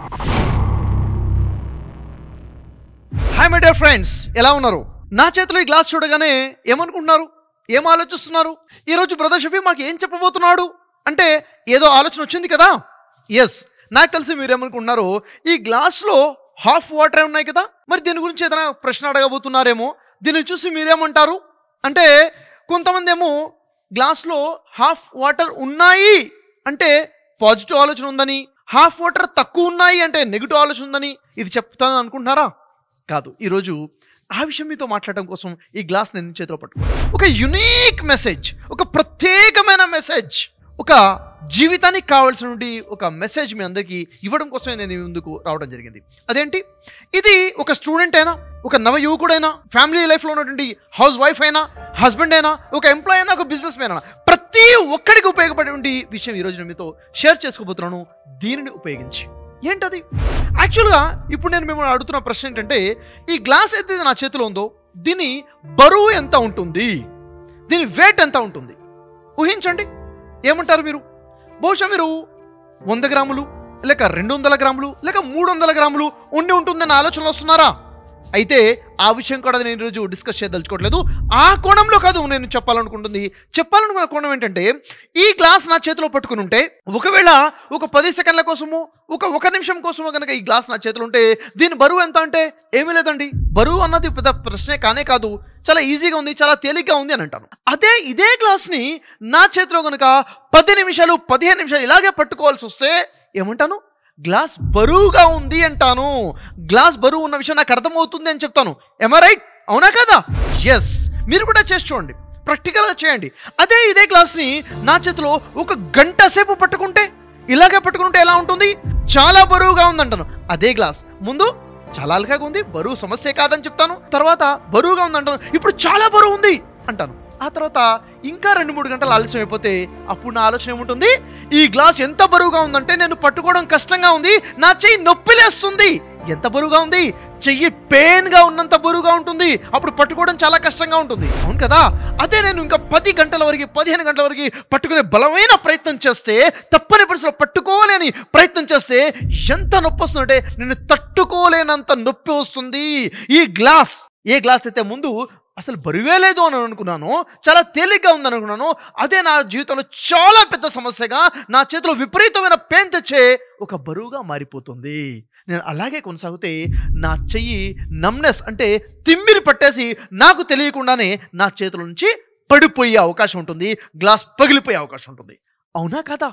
hi my dear friends ఎలా ఉన్నారు నా చేతిలో ఈ గ్లాస్ చూడగానే ఏమనుకుంటున్నారు ఏం ఆలోచిస్తున్నారు ఈరోజు బ్రదర్ షఫీ మాకు ఏం చెప్పబోతున్నాడు అంటే ఏదో ఆలోచన వచ్చింది కదా ఎస్ నాకు తెలిసి మీరు ఏమనుకుంటున్నారు ఈ గ్లాస్లో హాఫ్ వాటర్ ఉన్నాయి కదా మరి దీని గురించి ఏదైనా ప్రశ్న అడగబోతున్నారేమో దీన్ని చూసి మీరేమంటారు అంటే కొంతమంది ఏమో గ్లాస్లో హాఫ్ వాటర్ ఉన్నాయి అంటే పాజిటివ్ ఆలోచన ఉందని హాఫ్ వాటర్ తక్కువ ఉన్నాయి అంటే నెగిటివ్ ఆలోచన ఉందని ఇది చెప్తాను అనుకుంటున్నారా కాదు ఈరోజు ఆ విషయం మీతో మాట్లాడడం కోసం ఈ గ్లాస్ నేను చేతిలో పట్టుకున్నాను ఒక యునీక్ మెసేజ్ ఒక ప్రత్యేకమైన మెసేజ్ ఒక జీవితానికి కావాల్సిన నుండి ఒక మెసేజ్ మీ అందరికీ ఇవ్వడం కోసమే నేను మీ ముందుకు రావడం జరిగింది అదేంటి ఇది ఒక స్టూడెంట్ అయినా ఒక నవ యువకుడైనా ఫ్యామిలీ లైఫ్లో ఉన్నటువంటి హౌస్ వైఫ్ అయినా హస్బెండ్ అయినా ఒక ఎంప్లాయ్ అయినా ఒక బిజినెస్ మ్యాన్ అయినా ప్రతి ఒక్కడికి ఉపయోగపడే విషయం ఈరోజు నేను మీతో షేర్ చేసుకోబోతున్నాను దీనిని ఉపయోగించి ఏంటది యాక్చువల్గా ఇప్పుడు నేను మిమ్మల్ని అడుగుతున్న ప్రశ్న ఏంటంటే ఈ గ్లాస్ అయితే నా చేతిలో ఉందో దీని బరువు ఎంత ఉంటుంది దీని వెయిట్ ఎంత ఉంటుంది ఊహించండి ఏమంటారు మీరు బహుశా మీరు వంద గ్రాములు లేక రెండు వందల గ్రాములు లేక మూడు వందల గ్రాములు ఉండి ఉంటుందన్న ఆలోచనలు వస్తున్నారా అయితే ఆ విషయం కూడా నేను ఈరోజు డిస్కస్ చేయదలుచుకోవట్లేదు ఆ కోణంలో కాదు నేను చెప్పాలనుకుంటుంది చెప్పాలనుకున్న కోణం ఏంటంటే ఈ గ్లాస్ నా చేతిలో పట్టుకుని ఉంటే ఒకవేళ ఒక పది సెకండ్ల కోసము ఒక ఒక నిమిషం కోసము కనుక ఈ గ్లాస్ నా చేతిలో ఉంటే దీని బరువు ఎంత అంటే ఏమీ లేదండి బరువు అన్నది పెద్ద ప్రశ్నే కానే కాదు చాలా ఈజీగా ఉంది చాలా తేలిగ్గా ఉంది అని అంటాను అదే ఇదే గ్లాస్ని నా చేతిలో కనుక పది నిమిషాలు పదిహేను నిమిషాలు ఇలాగే పట్టుకోవాల్సి వస్తే ఏమంటాను గ్లాస్ బరువుగా ఉంది అంటాను గ్లాస్ బరువు ఉన్న విషయం నాకు అర్థమవుతుంది అని చెప్తాను ఎమా రైట్ అవునా కదా ఎస్ మీరు కూడా చేసి చూడండి ప్రాక్టికల్గా చేయండి అదే ఇదే గ్లాస్ని నా చేతిలో ఒక గంట సేపు పట్టుకుంటే ఇలాగే పట్టుకుంటే ఎలా ఉంటుంది చాలా బరువుగా ఉందంటాను అదే గ్లాస్ ముందు చాలా అల్కాగా ఉంది బరువు సమస్య కాదని చెప్తాను తర్వాత బరువుగా ఉంది అంటాను ఇప్పుడు చాలా బరువు ఉంది అంటాను ఆ తర్వాత ఇంకా రెండు మూడు గంటలు ఆలస్యం అయిపోతే అప్పుడు నా ఆలోచన ఏముంటుంది ఈ గ్లాస్ ఎంత బరువుగా ఉందంటే నేను పట్టుకోవడం కష్టంగా ఉంది నా చెయ్యి నొప్పిలేస్తుంది ఎంత బరువుగా ఉంది చెయ్యి పెయిన్గా ఉన్నంత బరువుగా ఉంటుంది అప్పుడు పట్టుకోవడం చాలా కష్టంగా ఉంటుంది అవును కదా అదే నేను ఇంకా పది గంటల వరకు పదిహేను గంటల వరకు పట్టుకునే బలమైన ప్రయత్నం చేస్తే తప్పని పరిస్థితిలో పట్టుకోలేని ప్రయత్నం చేస్తే ఎంత నొప్పి వస్తుందంటే నేను తట్టుకోలేనంత నొప్పి వస్తుంది ఈ గ్లాస్ ఏ గ్లాస్ అయితే ముందు అసలు బరువే లేదు అని అనుకున్నాను చాలా తేలిగ్గా ఉందని అనుకున్నాను అదే నా జీవితంలో చాలా పెద్ద సమస్యగా నా చేతిలో విపరీతమైన పెయిన్ తెచ్చే ఒక బరువుగా మారిపోతుంది నేను అలాగే కొనసాగితే నా చెయ్యి నమ్నెస్ అంటే తిమ్మిరి పట్టేసి నాకు తెలియకుండానే నా చేతుల నుంచి పడిపోయే అవకాశం ఉంటుంది గ్లాస్ పగిలిపోయే అవకాశం ఉంటుంది అవునా కదా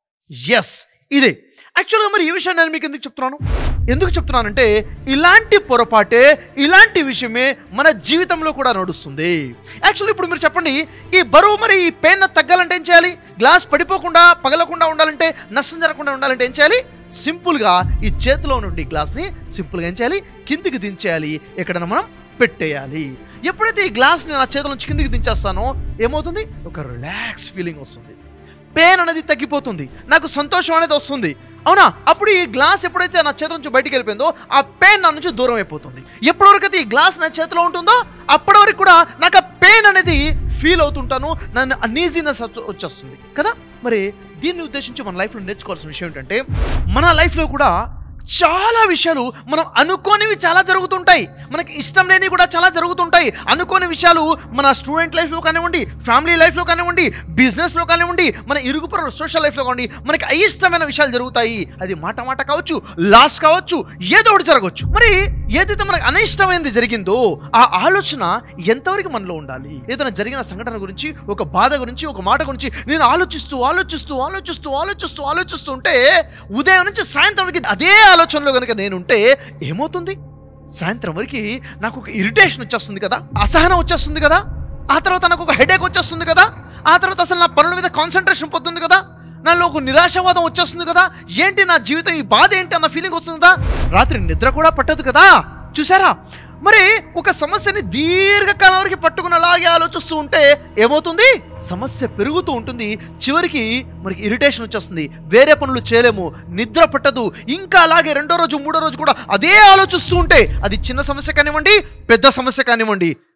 ఎస్ ఇదే యాక్చువల్గా మరి ఈ విషయం నేను మీకు ఎందుకు చెప్తున్నాను ఎందుకు చెప్తున్నానంటే ఇలాంటి పొరపాటే ఇలాంటి విషయమే మన జీవితంలో కూడా నడుస్తుంది యాక్చువల్లీ ఇప్పుడు మీరు చెప్పండి ఈ బరువు మరి ఈ పెయిన్ తగ్గాలంటే ఏం చేయాలి గ్లాస్ పడిపోకుండా పగలకుండా ఉండాలంటే నష్టం జరగకుండా ఉండాలంటే ఏం చేయాలి సింపుల్గా ఈ చేతిలో నుండి గ్లాస్ని సింపుల్గా ఏం చేయాలి కిందికి దించేయాలి ఎక్కడైనా మనం పెట్టేయాలి ఎప్పుడైతే ఈ గ్లాస్ని నా చేతిలో నుంచి కిందికి దించేస్తానో ఏమవుతుంది ఒక రిలాక్స్ ఫీలింగ్ వస్తుంది పెయిన్ అనేది తగ్గిపోతుంది నాకు సంతోషం అనేది వస్తుంది అవునా అప్పుడు ఈ గ్లాస్ ఎప్పుడైతే నా చేతి నుంచి బయటికి వెళ్ళిపోయిందో ఆ పెయిన్ నా నుంచి దూరం అయిపోతుంది ఎప్పటి వరకు అయితే ఈ గ్లాస్ నా చేతిలో ఉంటుందో అప్పటి వరకు కూడా నాకు ఆ పెయిన్ అనేది ఫీల్ అవుతుంటాను నన్ను అన్ఈజీనెస్ వచ్చేస్తుంది కదా మరి దీన్ని ఉద్దేశించి మన లైఫ్లో నేర్చుకోవాల్సిన విషయం ఏంటంటే మన లైఫ్లో కూడా చాలా విషయాలు మనం అనుకోనివి చాలా జరుగుతుంటాయి మనకి ఇష్టం లేనివి కూడా చాలా జరుగుతుంటాయి అనుకోని విషయాలు మన స్టూడెంట్ లైఫ్లో కానివ్వండి ఫ్యామిలీ లైఫ్లో కానివ్వండి బిజినెస్లో కానివ్వండి మన ఇరుగు పొరుగు సోషల్ లైఫ్లో కానివ్వండి మనకి అయిష్టమైన విషయాలు జరుగుతాయి అది మాట మాట కావచ్చు లాస్ కావచ్చు ఏదో ఒకటి జరగవచ్చు మరి ఏదైతే మనకు అనిష్టమైనది జరిగిందో ఆ ఆలోచన ఎంతవరకు మనలో ఉండాలి ఏదైనా జరిగిన సంఘటన గురించి ఒక బాధ గురించి ఒక మాట గురించి నేను ఆలోచిస్తూ ఆలోచిస్తూ ఆలోచిస్తూ ఆలోచిస్తూ ఆలోచిస్తూ ఉంటే ఉదయం నుంచి సాయంత్రం వరకు అదే ఆలోచనలో కనుక నేనుంటే ఏమవుతుంది సాయంత్రం వరకు నాకు ఒక ఇరిటేషన్ వచ్చేస్తుంది కదా అసహనం వచ్చేస్తుంది కదా ఆ తర్వాత నాకు ఒక హెడేక్ వచ్చేస్తుంది కదా ఆ తర్వాత అసలు నా పనుల మీద కాన్సన్ట్రేషన్ పోతుంది కదా నాలో ఒక నిరాశవాదం వచ్చేస్తుంది కదా ఏంటి నా జీవితం ఈ బాధ ఏంటి అన్న ఫీలింగ్ వస్తుంది కదా రాత్రి నిద్ర కూడా పట్టదు కదా చూసారా మరి ఒక సమస్యని దీర్ఘకాలం వరకు పట్టుకుని అలాగే ఆలోచిస్తూ ఉంటే ఏమవుతుంది సమస్య పెరుగుతూ ఉంటుంది చివరికి మనకి ఇరిటేషన్ వచ్చేస్తుంది వేరే పనులు చేయలేము నిద్ర పట్టదు ఇంకా అలాగే రెండో రోజు మూడో రోజు కూడా అదే ఆలోచిస్తూ ఉంటే అది చిన్న సమస్య కానివ్వండి పెద్ద సమస్య కానివ్వండి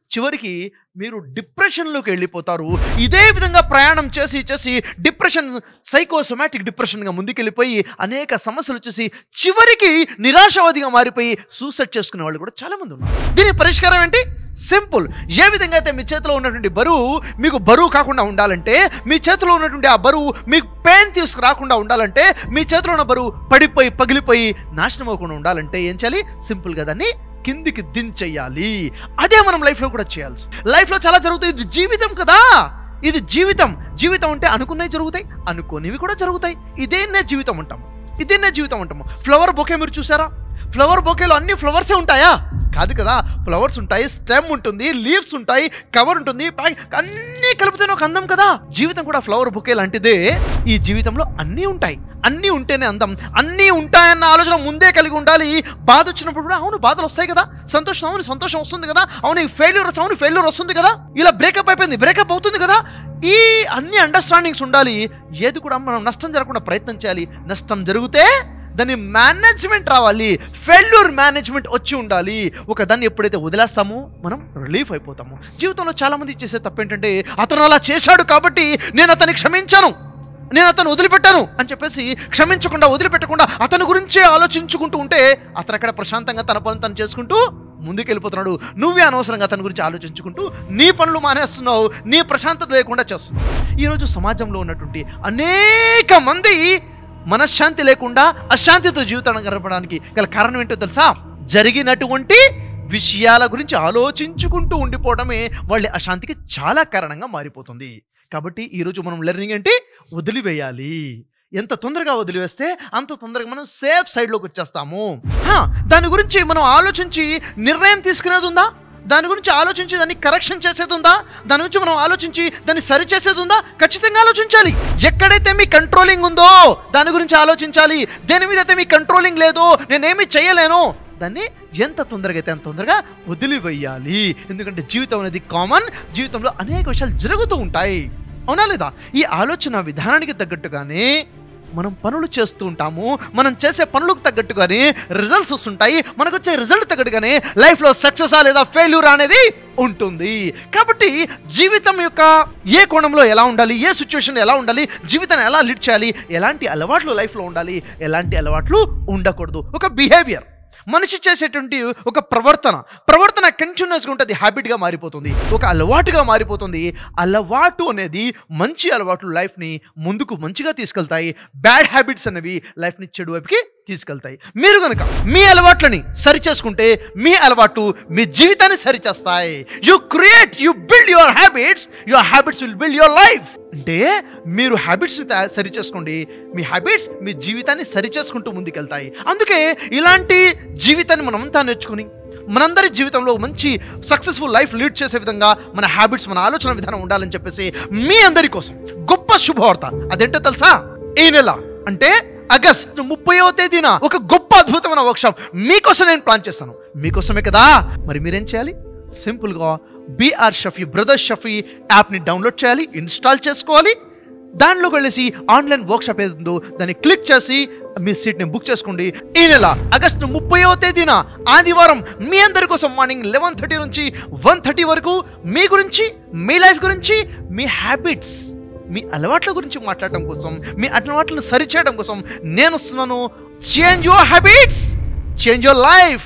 చివరికి మీరు డిప్రెషన్లోకి వెళ్ళిపోతారు ఇదే విధంగా ప్రయాణం చేసి చేసి డిప్రెషన్ సైకోసోమాటిక్ డిప్రెషన్గా ముందుకెళ్ళిపోయి అనేక సమస్యలు వచ్చేసి చివరికి నిరాశవాదిగా మారిపోయి సూసైడ్ చేసుకునే వాళ్ళు కూడా చాలామంది ఉన్నారు దీని పరిష్కారం ఏంటి సింపుల్ ఏ విధంగా అయితే మీ చేతిలో ఉన్నటువంటి బరువు మీకు బరువు కాకుండా ఉండాలంటే మీ చేతిలో ఉన్నటువంటి ఆ బరువు మీకు పెయిన్ తీసుకురాకుండా ఉండాలంటే మీ చేతిలో ఉన్న బరువు పడిపోయి పగిలిపోయి నాశనం అవ్వకుండా ఉండాలంటే ఏం చేయాలి సింపుల్గా దాన్ని కిందికి దించేయాలి అదే మనం లైఫ్లో కూడా చేయాల్సి లైఫ్లో చాలా జరుగుతాయి ఇది జీవితం కదా ఇది జీవితం జీవితం అంటే అనుకున్నవి జరుగుతాయి అనుకోనివి కూడా జరుగుతాయి ఇదేనే జీవితం అంటాం ఇదేనే జీవితం అంటాము ఫ్లవర్ బొకే మీరు చూసారా ఫ్లవర్ బొకేలో అన్ని ఫ్లవర్సే ఉంటాయా కాదు కదా ఫ్లవర్స్ ఉంటాయి స్టెమ్ ఉంటుంది లీవ్స్ ఉంటాయి కవర్ ఉంటుంది పై అన్నీ కలిపితేనే ఒక అందం కదా జీవితం కూడా ఫ్లవర్ బొకే లాంటిదే ఈ జీవితంలో అన్నీ ఉంటాయి అన్నీ ఉంటేనే అందం అన్నీ ఉంటాయన్న ఆలోచన ముందే కలిగి ఉండాలి బాధ వచ్చినప్పుడు కూడా అవును బాధలు వస్తాయి కదా సంతోషం అవును సంతోషం వస్తుంది కదా అవును ఫెయిల్యూర్ అవును ఫెయిల్యూర్ వస్తుంది కదా ఇలా బ్రేకప్ అయిపోయింది బ్రేకప్ అవుతుంది కదా ఈ అన్ని అండర్స్టాండింగ్స్ ఉండాలి ఏది కూడా మనం నష్టం జరగకుండా ప్రయత్నం చేయాలి నష్టం జరిగితే దాని మేనేజ్మెంట్ రావాలి ఫెయిల్యూర్ మేనేజ్మెంట్ వచ్చి ఉండాలి ఒక దాన్ని ఎప్పుడైతే వదిలేస్తామో మనం రిలీఫ్ అయిపోతాము జీవితంలో చాలా మంది చేసే తప్పు ఏంటంటే అతను అలా చేశాడు కాబట్టి నేను అతన్ని క్షమించాను నేను అతను వదిలిపెట్టాను అని చెప్పేసి క్షమించకుండా వదిలిపెట్టకుండా అతని గురించే ఆలోచించుకుంటూ ఉంటే అతను అక్కడ ప్రశాంతంగా తన పని తను చేసుకుంటూ ముందుకెళ్ళిపోతున్నాడు నువ్వే అనవసరంగా అతని గురించి ఆలోచించుకుంటూ నీ పనులు మానేస్తున్నావు నీ ప్రశాంతత లేకుండా చేస్తున్నావు ఈరోజు సమాజంలో ఉన్నటువంటి అనేక మంది మనశ్శాంతి లేకుండా అశాంతితో జీవితాన్ని గడపడానికి గల కారణం ఏంటో తెలుసా జరిగినటువంటి విషయాల గురించి ఆలోచించుకుంటూ ఉండిపోవడమే వాళ్ళ అశాంతికి చాలా కారణంగా మారిపోతుంది కాబట్టి ఈరోజు మనం లెర్నింగ్ ఏంటి వదిలివేయాలి ఎంత తొందరగా వదిలివేస్తే అంత తొందరగా మనం సేఫ్ సైడ్లోకి వచ్చేస్తాము హా, దాని గురించి మనం ఆలోచించి నిర్ణయం తీసుకునేది ఉందా దాని గురించి ఆలోచించి దాన్ని కరెక్షన్ చేసేది ఉందా దాని గురించి మనం ఆలోచించి దాన్ని సరి చేసేది ఉందా ఖచ్చితంగా ఆలోచించాలి ఎక్కడైతే మీ కంట్రోలింగ్ ఉందో దాని గురించి ఆలోచించాలి దేని మీద అయితే మీ కంట్రోలింగ్ లేదో నేనేమి చేయలేను దాన్ని ఎంత తొందరగా అయితే అంత తొందరగా వదిలివేయాలి ఎందుకంటే జీవితం అనేది కామన్ జీవితంలో అనేక విషయాలు జరుగుతూ ఉంటాయి అవునా లేదా ఈ ఆలోచన విధానానికి తగ్గట్టుగానే మనం పనులు చేస్తూ ఉంటాము మనం చేసే పనులకు తగ్గట్టుగానే రిజల్ట్స్ వస్తుంటాయి మనకు వచ్చే రిజల్ట్ తగ్గట్టుగానే లైఫ్లో సక్సెస్ లేదా ఫెయిల్యూర్ అనేది ఉంటుంది కాబట్టి జీవితం యొక్క ఏ కోణంలో ఎలా ఉండాలి ఏ సిచ్యువేషన్లో ఎలా ఉండాలి జీవితాన్ని ఎలా లీడ్ చేయాలి ఎలాంటి అలవాట్లు లైఫ్లో ఉండాలి ఎలాంటి అలవాట్లు ఉండకూడదు ఒక బిహేవియర్ మనిషి చేసేటువంటి ఒక ప్రవర్తన ప్రవర్తన కంటిన్యూస్గా ఉంటుంది హ్యాబిట్గా మారిపోతుంది ఒక అలవాటుగా మారిపోతుంది అలవాటు అనేది మంచి అలవాట్లు లైఫ్ని ముందుకు మంచిగా తీసుకెళ్తాయి బ్యాడ్ హ్యాబిట్స్ అనేవి లైఫ్ని చెడు వైపుకి తీసుకెళ్తాయి మీరు కనుక మీ అలవాట్లని సరి చేసుకుంటే మీ అలవాటు మీ జీవితాన్ని సరిచేస్తాయి you create you build your habits your habits will build your life అంటే మీరు హ్యాబిట్స్ సరి చేసుకోండి మీ హ్యాబిట్స్ మీ జీవితాన్ని సరి చేసుకుంటూ ముందుకెళ్తాయి అందుకే ఇలాంటి జీవితాన్ని మనమంతా నేర్చుకుని మనందరి జీవితంలో మంచి సక్సెస్ఫుల్ లైఫ్ లీడ్ చేసే విధంగా మన హ్యాబిట్స్ మన ఆలోచన విధానం ఉండాలని చెప్పేసి మీ అందరి కోసం గొప్ప శుభవార్త అదేంటో తెలుసా ఈ నెల అంటే ఆగస్ట్ ముప్పైవ తేదీన ఒక గొప్ప అద్భుతమైన వర్క్షాప్ మీకోసం నేను ప్లాన్ చేస్తాను మీకోసమే కదా మరి మీరేం చేయాలి సింపుల్గా బీఆర్ షఫీ బ్రదర్ షఫీ యాప్ని డౌన్లోడ్ చేయాలి ఇన్స్టాల్ చేసుకోవాలి దానిలోకి వెళ్ళేసి ఆన్లైన్ వర్క్షాప్ ఏది ఉందో దాన్ని క్లిక్ చేసి మీ సీట్ని బుక్ చేసుకోండి ఈ నెల ఆగస్టు ముప్పైవ తేదీన ఆదివారం మీ అందరి కోసం మార్నింగ్ లెవెన్ థర్టీ నుంచి వన్ థర్టీ వరకు మీ గురించి మీ లైఫ్ గురించి మీ హ్యాబిట్స్ మీ అలవాట్ల గురించి మాట్లాడటం కోసం మీ అలవాట్లను సరిచేయడం కోసం నేను వస్తున్నాను change your habits change your life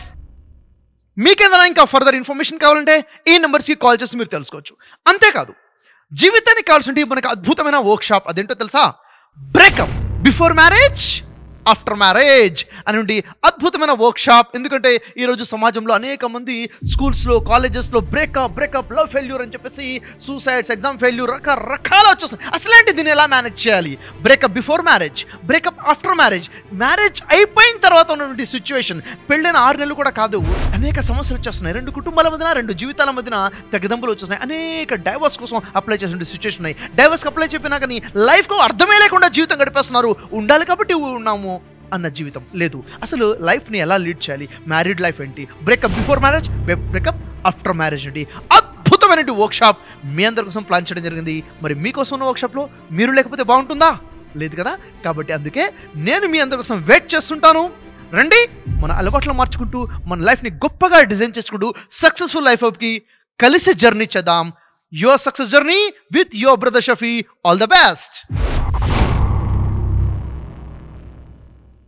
మీకేదైనా ఇంకా ఫర్దర్ ఇన్ఫర్మేషన్ కావాలంటే ఈ నెంబర్స్కి కాల్ చేసి మీరు తెలుసుకోవచ్చు అంతేకాదు జీవితానికి కావాల్సింటే మనకు అద్భుతమైన వర్క్ షాప్ అదేంటో తెలుసా breakup before marriage after marriage అని అద్భుతమైన వర్క్ షాప్ ఎందుకంటే ఈరోజు సమాజంలో అనేక మంది స్కూల్స్లో కాలేజెస్లో బ్రేకప్ బ్రేకప్ లవ్ ఫెయిల్యూర్ అని చెప్పేసి సూసైడ్స్ ఎగ్జామ్ ఫెయిల్యూర్ రకరకాల వచ్చేస్తాయి అసలేంటి దీన్ని ఎలా మేనేజ్ చేయాలి breakup before marriage breakup after marriage marriage అయిపోయిన తర్వాత ఉన్నటువంటి సిచ్యువేషన్ పెళ్ళైన ఆరు నెలలు కూడా కాదు అనేక సమస్యలు వచ్చేస్తున్నాయి రెండు కుటుంబాల మధ్యన రెండు జీవితాల మధ్యన తగ్గిదంపులు వచ్చేస్తున్నాయి అనేక డైవర్స్ కోసం అప్లై చేసిన సిచ్యువేషన్ ఉన్నాయి డైవర్స్కి అప్లై చెప్పినా కానీ లైఫ్కు అర్థమే లేకుండా జీవితం గడిపేస్తున్నారు ఉండాలి కాబట్టి ఉన్నాము అన్న జీవితం లేదు అసలు లైఫ్ని ఎలా లీడ్ చేయాలి మ్యారీడ్ లైఫ్ ఏంటి breakup before marriage breakup after marriage ఏంటి అద్భుతమైన వర్క్షాప్ మీ అందరి కోసం ప్లాన్ చేయడం జరిగింది మరి మీకోసం ఉన్న వర్క్షాప్లో మీరు లేకపోతే బాగుంటుందా లేదు కదా కాబట్టి అందుకే నేను మీ అందరి కోసం వెయిట్ చేస్తుంటాను రండి మన అలవాట్లు మార్చుకుంటూ మన లైఫ్ని గొప్పగా డిజైన్ చేసుకుంటూ సక్సెస్ఫుల్ లైఫ్కి కలిసి జర్నీ చేద్దాం your success journey with your brother Shafi all the best